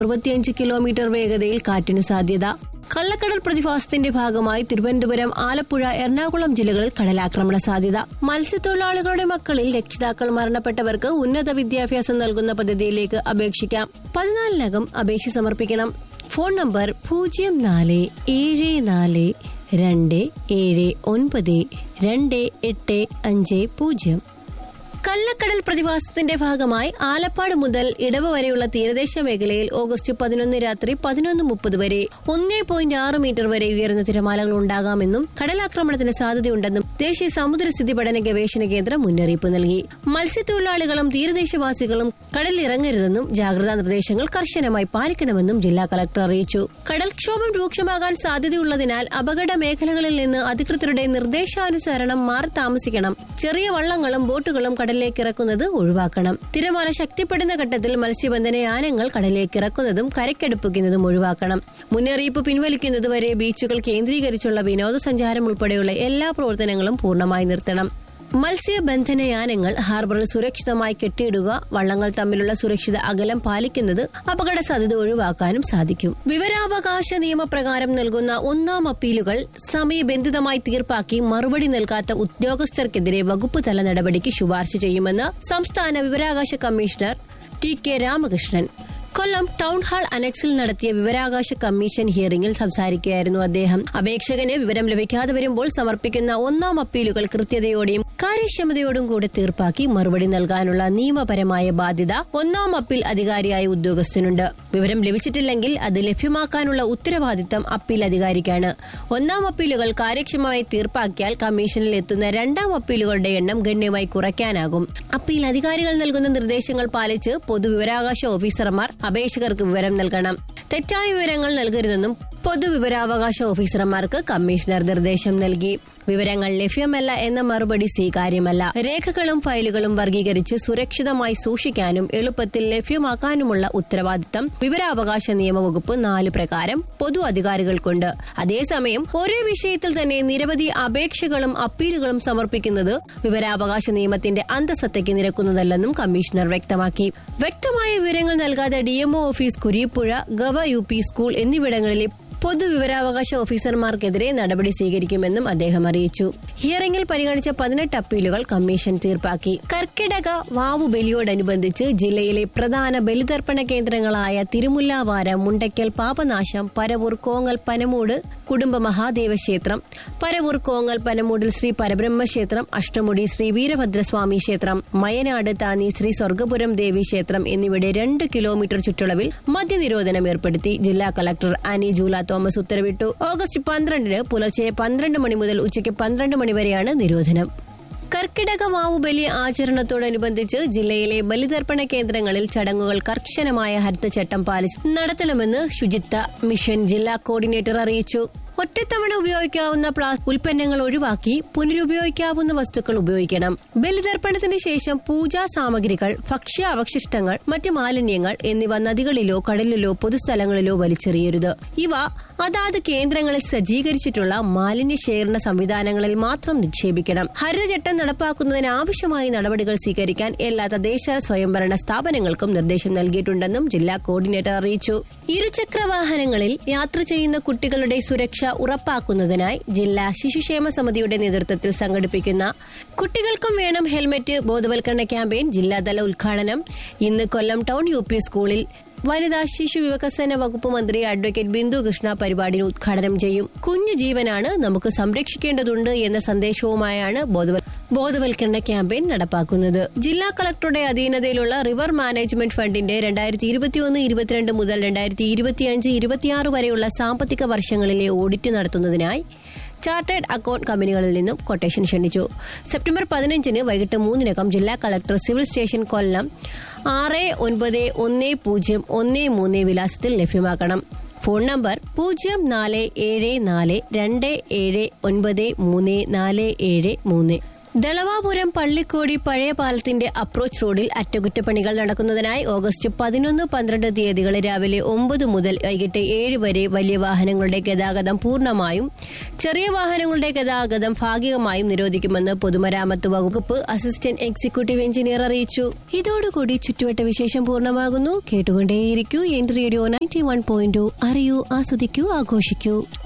അറുപത്തിയഞ്ച് കിലോമീറ്റർ വേഗതയിൽ കാറ്റിനു സാധ്യത കള്ളക്കടൽ പ്രതിഭാസത്തിന്റെ ഭാഗമായി തിരുവനന്തപുരം ആലപ്പുഴ എറണാകുളം ജില്ലകളിൽ കടലാക്രമണ സാധ്യത മത്സ്യത്തൊഴിലാളികളുടെ മക്കളിൽ രക്ഷിതാക്കൾ മരണപ്പെട്ടവർക്ക് ഉന്നത വിദ്യാഭ്യാസം നൽകുന്ന പദ്ധതിയിലേക്ക് അപേക്ഷിക്കാം പതിനാലിനകം അപേക്ഷ സമർപ്പിക്കണം ഫോൺ നമ്പർ പൂജ്യം നാല് ഏഴ് നാല് രണ്ട് ഏഴ് ഒൻപത് രണ്ട് എട്ട് അഞ്ച് പൂജ്യം കള്ളക്കടൽ പ്രതിഭാസത്തിന്റെ ഭാഗമായി ആലപ്പാട് മുതൽ ഇടവ വരെയുള്ള തീരദേശ മേഖലയിൽ ഓഗസ്റ്റ് പതിനൊന്ന് രാത്രി പതിനൊന്ന് മുപ്പത് വരെ ഒന്നേ പോയിന്റ് ആറ് മീറ്റർ വരെ ഉയർന്ന തിരമാലകൾ ഉണ്ടാകാമെന്നും കടലാക്രമണത്തിന് സാധ്യതയുണ്ടെന്നും ദേശീയ സമുദ്രസ്ഥിതി പഠന ഗവേഷണ കേന്ദ്രം മുന്നറിയിപ്പ് നൽകി മത്സ്യത്തൊഴിലാളികളും തീരദേശവാസികളും കടലിറങ്ങരുതെന്നും ജാഗ്രതാ നിർദ്ദേശങ്ങൾ കർശനമായി പാലിക്കണമെന്നും ജില്ലാ കളക്ടർ അറിയിച്ചു കടൽക്ഷോഭം രൂക്ഷമാകാൻ സാധ്യതയുള്ളതിനാൽ അപകട മേഖലകളിൽ നിന്ന് അധികൃതരുടെ നിർദ്ദേശാനുസരണം മാറി താമസിക്കണം ചെറിയ വള്ളങ്ങളും ബോട്ടുകളും കടലിലേക്ക് ഇറക്കുന്നത് ഒഴിവാക്കണം തിരമാല ശക്തിപ്പെടുന്ന ഘട്ടത്തിൽ മത്സ്യബന്ധന യാനങ്ങൾ കടലിലേക്ക് ഇറക്കുന്നതും കരയ്ക്കടുപ്പിക്കുന്നതും ഒഴിവാക്കണം മുന്നറിയിപ്പ് പിൻവലിക്കുന്നതുവരെ ബീച്ചുകൾ കേന്ദ്രീകരിച്ചുള്ള വിനോദസഞ്ചാരം ഉൾപ്പെടെയുള്ള എല്ലാ പ്രവർത്തനങ്ങളും പൂർണ്ണമായി നിർത്തണം മത്സ്യബന്ധന യാനങ്ങൾ ഹാർബറിൽ സുരക്ഷിതമായി കെട്ടിയിടുക വള്ളങ്ങൾ തമ്മിലുള്ള സുരക്ഷിത അകലം പാലിക്കുന്നത് അപകട സാധ്യത ഒഴിവാക്കാനും സാധിക്കും വിവരാവകാശ നിയമപ്രകാരം നൽകുന്ന ഒന്നാം അപ്പീലുകൾ സമയബന്ധിതമായി തീർപ്പാക്കി മറുപടി നൽകാത്ത ഉദ്യോഗസ്ഥർക്കെതിരെ വകുപ്പ് തല നടപടിക്ക് ശുപാർശ ചെയ്യുമെന്ന് സംസ്ഥാന വിവരാവകാശ commissioner T K Ramakrishnan Kollam town hall അനക്സിൽ നടത്തിയ വിവരാവകാശ കമ്മീഷൻ ഹിയറിംഗിൽ സംസാരിക്കുകയായിരുന്നു അദ്ദേഹം അപേക്ഷകന് വിവരം ലഭിക്കാതെ വരുമ്പോൾ സമർപ്പിക്കുന്ന ഒന്നാം അപ്പീലുകൾ കൃത്യതയോടെയും കാര്യക്ഷമതയോടും കൂടെ തീർപ്പാക്കി മറുപടി നൽകാനുള്ള നിയമപരമായ ബാധ്യത ഒന്നാം അപ്പീൽ അധികാരിയായ ഉദ്യോഗസ്ഥനുണ്ട് വിവരം ലഭിച്ചിട്ടില്ലെങ്കിൽ അത് ലഭ്യമാക്കാനുള്ള ഉത്തരവാദിത്തം അപ്പീൽ അധികാരിക്കാണ് ഒന്നാം അപ്പീലുകൾ കാര്യക്ഷമമായി തീർപ്പാക്കിയാൽ കമ്മീഷനിൽ എത്തുന്ന രണ്ടാം അപ്പീലുകളുടെ എണ്ണം ഗണ്യമായി കുറയ്ക്കാനാകും അപ്പീൽ അധികാരികൾ നൽകുന്ന നിർദ്ദേശങ്ങൾ പാലിച്ച് പൊതുവിവരാവകാശ ഓഫീസർമാർ അപേക്ഷകർക്ക് വിവരം നൽകണം തെറ്റായ വിവരങ്ങൾ നൽകരുതെന്നും പൊതുവിവരാവകാശ ഓഫീസർമാർക്ക് കമ്മീഷണർ നിർദ്ദേശം നൽകി വിവരങ്ങൾ ലഭ്യമല്ല എന്ന മറുപടി സ്വീകാര്യമല്ല രേഖകളും ഫയലുകളും വർഗീകരിച്ച് സുരക്ഷിതമായി സൂക്ഷിക്കാനും എളുപ്പത്തിൽ ലഭ്യമാക്കാനുമുള്ള ഉത്തരവാദിത്തം വിവരാവകാശ നിയമവകുപ്പ് നാല് പ്രകാരം പൊതു അധികാരികൾക്കുണ്ട് അതേസമയം ഒരേ വിഷയത്തിൽ തന്നെ നിരവധി അപേക്ഷകളും അപ്പീലുകളും സമർപ്പിക്കുന്നത് വിവരാവകാശ നിയമത്തിന്റെ അന്തസത്തയ്ക്ക് നിരക്കുന്നതല്ലെന്നും കമ്മീഷണർ വ്യക്തമാക്കി വ്യക്തമായ വിവരങ്ങൾ നൽകാതെ ഡിഎംഒ ഓഫീസ് കുരിപ്പുഴ ഗവ യു പി സ്കൂൾ എന്നിവിടങ്ങളിലെ പൊതുവിവരാവകാശ ഓഫീസർമാർക്കെതിരെ നടപടി സ്വീകരിക്കുമെന്നും അദ്ദേഹം അറിയിച്ചു ഹിയറിംഗിൽ പരിഗണിച്ച പതിനെട്ട് അപ്പീലുകൾ കമ്മീഷൻ തീർപ്പാക്കി കർക്കിടക വാവു ബലിയോടനുബന്ധിച്ച് ജില്ലയിലെ പ്രധാന ബലിതർപ്പണ കേന്ദ്രങ്ങളായ തിരുമുല്ലാവാര മുണ്ടയ്ക്കൽ പാപനാശം പരവൂർ കോങ്ങൽ പനമൂട് കുടുംബ മഹാദേവ ക്ഷേത്രം പരവൂർ കോങ്ങൽ പനമൂടിൽ ശ്രീ പരബ്രഹ്മ ക്ഷേത്രം അഷ്ടമുടി ശ്രീ വീരഭദ്രസ്വാമി ക്ഷേത്രം മയനാട് താനി ശ്രീ സ്വർഗപുരം ദേവി ക്ഷേത്രം എന്നിവയുടെ രണ്ട് കിലോമീറ്റർ ചുറ്റളവിൽ മദ്യനിരോധനം ഏർപ്പെടുത്തി ജില്ലാ കളക്ടർ അനി ജൂല തോമസ് ഉത്തരവിട്ടു ഓഗസ്റ്റ് പന്ത്രണ്ടിന് പുലർച്ചെ പന്ത്രണ്ട് മണി മുതൽ ഉച്ചയ്ക്ക് പന്ത്രണ്ട് മണി വരെയാണ് നിരോധനം കർക്കിടക മാവുബലി ആചരണത്തോടനുബന്ധിച്ച് ജില്ലയിലെ ബലിതർപ്പണ കേന്ദ്രങ്ങളിൽ ചടങ്ങുകൾ കർശനമായ ഹരിതചട്ടം പാലിച്ച് നടത്തണമെന്ന് ശുചിത്വ മിഷൻ ജില്ലാ കോർഡിനേറ്റർ അറിയിച്ചു ഒറ്റത്തവണ ഉപയോഗിക്കാവുന്ന പ്ലാസ്റ്റിക് ഉൽപ്പന്നങ്ങൾ ഒഴിവാക്കി പുനരുപയോഗിക്കാവുന്ന വസ്തുക്കൾ ഉപയോഗിക്കണം ബലിതർപ്പണത്തിന് ശേഷം പൂജാ സാമഗ്രികൾ ഭക്ഷ്യ അവശിഷ്ടങ്ങൾ മറ്റ് മാലിന്യങ്ങൾ എന്നിവ നദികളിലോ കടലിലോ പൊതുസ്ഥലങ്ങളിലോ വലിച്ചെറിയരുത് ഇവ അതാത് കേന്ദ്രങ്ങളിൽ സജ്ജീകരിച്ചിട്ടുള്ള മാലിന്യ ശേഖരണ സംവിധാനങ്ങളിൽ മാത്രം നിക്ഷേപിക്കണം ഹരിതചട്ടം നടപ്പാക്കുന്നതിന് ആവശ്യമായ നടപടികൾ സ്വീകരിക്കാൻ എല്ലാ തദ്ദേശ സ്വയംഭരണ സ്ഥാപനങ്ങൾക്കും നിർദ്ദേശം നൽകിയിട്ടുണ്ടെന്നും ജില്ലാ കോർഡിനേറ്റർ അറിയിച്ചു ഇരുചക്ര വാഹനങ്ങളിൽ യാത്ര ചെയ്യുന്ന കുട്ടികളുടെ സുരക്ഷ ഉറപ്പാക്കുന്നതിനായി ജില്ലാ ശിശുക്ഷേമ സമിതിയുടെ നേതൃത്വത്തിൽ സംഘടിപ്പിക്കുന്ന കുട്ടികൾക്കും വേണം ഹെൽമറ്റ് ബോധവൽക്കരണ ക്യാമ്പയിൻ ജില്ലാതല ഉദ്ഘാടനം ഇന്ന് കൊല്ലം ടൗൺ യു പി സ്കൂളിൽ വനിതാ ശിശു വികസന വകുപ്പ് മന്ത്രി അഡ്വക്കേറ്റ് ബിന്ദു കൃഷ്ണ പരിപാടി ഉദ്ഘാടനം ചെയ്യും കുഞ്ഞു ജീവനാണ് നമുക്ക് സംരക്ഷിക്കേണ്ടതുണ്ട് എന്ന സന്ദേശവുമായാണ് ബോധവൽ ബോധവൽക്കരണ ക്യാമ്പയിൻ നടപ്പാക്കുന്നത് ജില്ലാ കളക്ടറുടെ അധീനതയിലുള്ള റിവർ മാനേജ്മെന്റ് ഫണ്ടിന്റെ രണ്ടായിരത്തി ഇരുപത്തിയൊന്ന് ഇരുപത്തിരണ്ട് മുതൽ രണ്ടായിരത്തി ഇരുപത്തിയഞ്ച് ഇരുപത്തിയാറ് വരെയുള്ള സാമ്പത്തിക വർഷങ്ങളിലെ ഓഡിറ്റ് നടത്തുന്നതിനായി ചാർട്ടേഡ് അക്കൌണ്ട് കമ്പനികളിൽ നിന്നും കൊട്ടേഷൻ ക്ഷണിച്ചു സെപ്റ്റംബർ പതിനഞ്ചിന് വൈകിട്ട് മൂന്നിനകം ജില്ലാ കളക്ടർ സിവിൽ സ്റ്റേഷൻ കൊല്ലം ആറ് ഒൻപത് ഒന്ന് പൂജ്യം ഒന്ന് മൂന്ന് വിലാസത്തിൽ ലഭ്യമാക്കണം ഫോൺ നമ്പർ പൂജ്യം നാല് ഏഴ് നാല് രണ്ട് ഏഴ് ഒൻപത് മൂന്ന് നാല് ഏഴ് മൂന്ന് ദളവാപുരം പള്ളിക്കോടി പഴയ പാലത്തിന്റെ അപ്രോച്ച് റോഡിൽ അറ്റകുറ്റപ്പണികൾ നടക്കുന്നതിനായി ഓഗസ്റ്റ് പതിനൊന്ന് പന്ത്രണ്ട് തീയതികളിൽ രാവിലെ ഒമ്പത് മുതൽ വൈകിട്ട് ഏഴ് വരെ വലിയ വാഹനങ്ങളുടെ ഗതാഗതം പൂർണ്ണമായും ചെറിയ വാഹനങ്ങളുടെ ഗതാഗതം ഭാഗികമായും നിരോധിക്കുമെന്ന് പൊതുമരാമത്ത് വകുപ്പ് അസിസ്റ്റന്റ് എക്സിക്യൂട്ടീവ് എഞ്ചിനീയർ അറിയിച്ചു ഇതോടുകൂടി ചുറ്റുവട്ട വിശേഷം പൂർണ്ണമാകുന്നു കേട്ടുകൊണ്ടേയിരിക്കൂ എൻ റേഡിയോ നയൻറ്റി വൺ പോയിന്റ് അറിയൂ ആസ്വദിക്കൂ ആഘോഷിക്കൂ